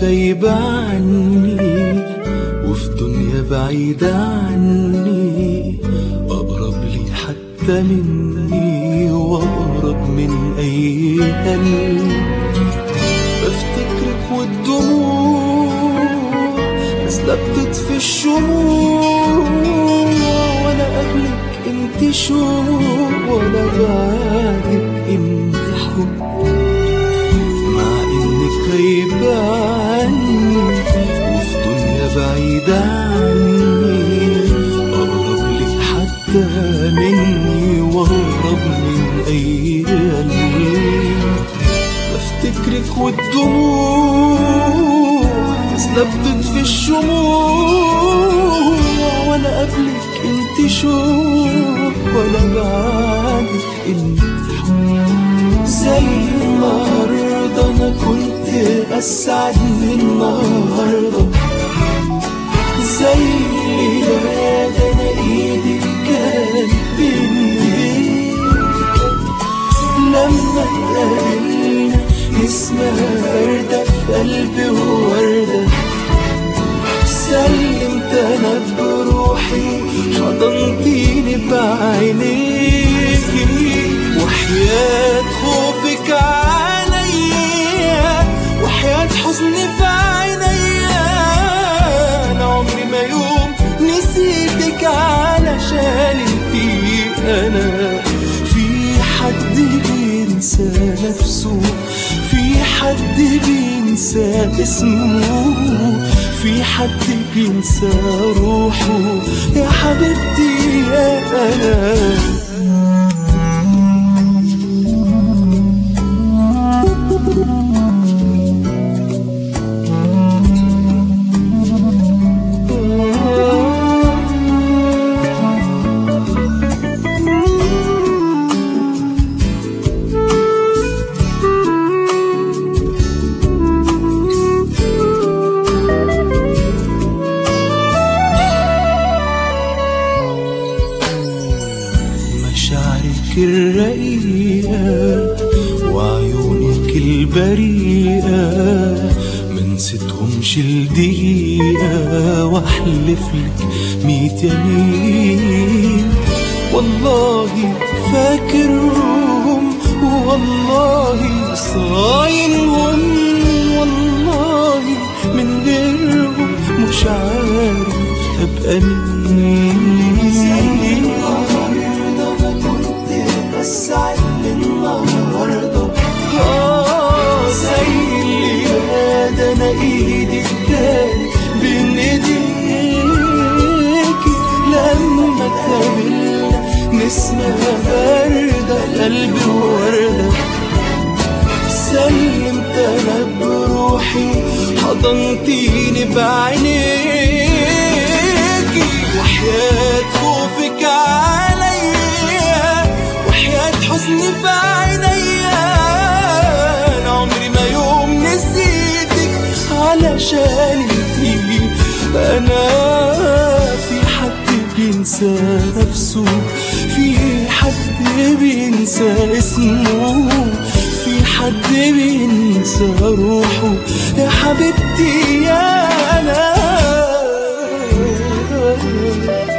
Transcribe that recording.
غايبة عني وفي دنيا بعيدة عني أقرب لي حتى مني وأقرب من أي قلب بفتكرك والدموع نازلة بتطفي الشموع وأنا قبلك انت شوق وأنا بعدك انت حب مع انك غايبة عني وفي دنيا بعيدة عني أقرب لك حتى مني وأقرب من أي قلب بفتكرك والدموع نازلة بتطفي الشموع وأنا قبلك انت شوق وأنا بعدك انت حب زي النهاردة أنا كنت أسعد من النهاردة زي الليلة ده أنا إيدي كانت بين لما اتقابلنا نسمة وردة في قلبي ووردة سلمت أنا بروحي حضنتيني بعينيكي وحياة خوفك عليا وحياة حزني في عينيا أنا عمري ما يوم نسيتك علشان انتي أنا في حد بينسى نفسه في حد بينسى اسمه في حد بينسى روحه يا حبيبتي يا أنا مشاعرك الرقيقة وعيونك البريئة منستهمش لدقيقة واحلف لك ميت يمين والله فاكرهم والله صاينهم والله من غيرهم مش عارف ابقى مين زي النهارده ما كنت اسعد من النهارده اه زي اللي ده انا ايدي كانت بين ايديكي لما اتقابلنا نسمة باردة في قلبي وردة سلمت انا بروحي حضنتيني بعينيكي وحياة خوفك عليا وحياة حزني في عينيا انا عمري ما يوم نسيتك علشان انتي انا في حد بينسى نفسه في حد بينسى اسمه في حد بينسى روحه يا حبيبتي يا انا